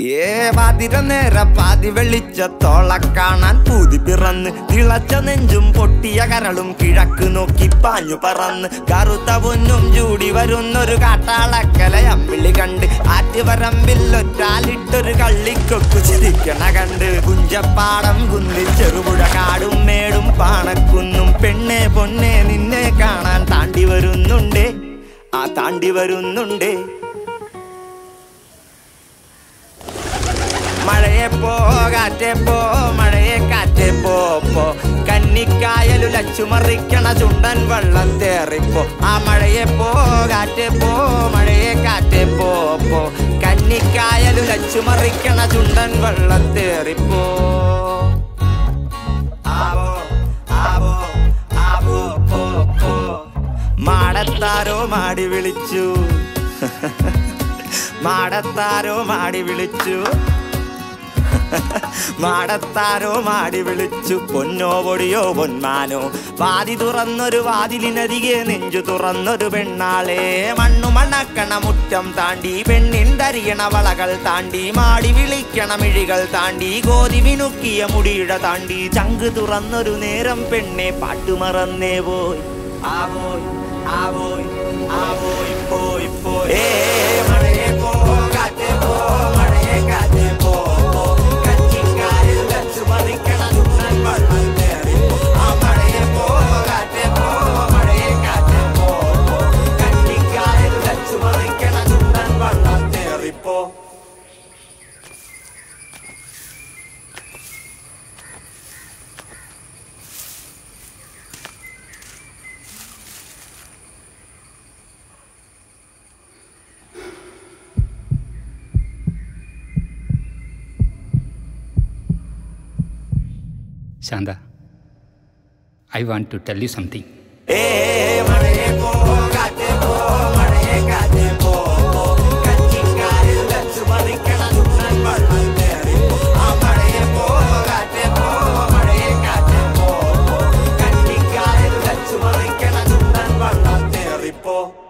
ഏ പാതിര നേര പാതി വെളിച്ചത്തോള കാണാൻ പൂതി പിറന്ന് തിളച്ച നെഞ്ചും പൊട്ടിയ കരളും കിഴക്ക് നോക്കി പാഞ്ഞു പറന്ന് കറുത്ത പൊന്നും ചൂടി വരുന്നൊരു കാട്ടാളക്കല അമ്പിളി കണ്ട് ആറ്റുപറമ്പിൽ ഒറ്റാലിട്ടൊരു കള്ളിക്കൊക്കു ചിരിക്കണ കണ്ട് കുഞ്ചപ്പാടം കുന്നിൽ ചെറുപുഴ കാടും മേടും പാണക്കുന്നും പെണ്ണെ പൊന്നെ നിന്നെ കാണാൻ താണ്ടി വരുന്നുണ്ടേ ആ താണ്ടി വരുന്നുണ്ടേ മഴയെ പോ കാറ്റെ പോ മഴയെ കാറ്റെ പോ പോ കന്നിക്കായലു ലച്ചുമറിക്കണ ചുണ്ടൻ വെള്ളം തേറിപ്പോ ആ മഴയെ പോ കാറ്റെ പോ മഴയെ കാറ്റെ പോ പോ കന്നിക്കായലു ലച്ചുമറിക്കണ ചുണ്ടൻ വെള്ളം തേറിപ്പോ ആവോ ആവോ ആവോ പോ പോ മാടത്താരോ മാടി വിളിച്ചു മാടത്താരോ മാടി വിളിച്ചു മാടത്താരോ മാടി വിളിച്ചു പൊന്നോ പൊടിയോ പൊന്മാനോ വാതി തുറന്നൊരു വാതിലിനരികെ നെഞ്ചു തുറന്നൊരു പെണ്ണാളെ മണ്ണു മണ്ണക്കണ മുറ്റം താണ്ടി പെണ്ണിന്തരിയണ വളകൾ താണ്ടി മാടി വിളിക്കണ മിഴികൾ താണ്ടി കോതി മിനുക്കിയ മുടിയിട താണ്ടി ചങ്ക് തുറന്നൊരു നേരം പെണ്ണെ പാട്ടുമറന്നേ പോയി ആ പോയി ആ പോയി ആ പോയി പോയി പോയി ഏ മഴയെ പോ കാറ്റേ പോ മഴയെ കാറ്റേ പോ പോ. കച്ചിക്കാരിൽ വെച്ച് പതിക്കണ ചുണ്ടൻ വെള്ളം കേറിപ്പോ. ആ മഴയെ പോ കാറ്റേ പോ മഴയെ കാറ്റേ പോ പോ. കച്ചിക്കാരിൽ വെച്ച് പതിക്കണ ചുണ്ടൻ വെള്ളം കേറിപ്പോ Santha I want to tell you something ഏ മഴയെ പോ കാറ്റേ പോ മഴയെ കാറ്റേ പോ പോ. കച്ചിക്കാരിൽ വെച്ച് പതിക്കണ ചുണ്ടൻ വെള്ളം കേറിപ്പോ. ആ മഴയെ പോ കാറ്റേ പോ മഴയെ കാറ്റേ പോ പോ. കച്ചിക്കാരിൽ വെച്ച് പതിക്കണ ചുണ്ടൻ വെള്ളം കേറിപ്പോ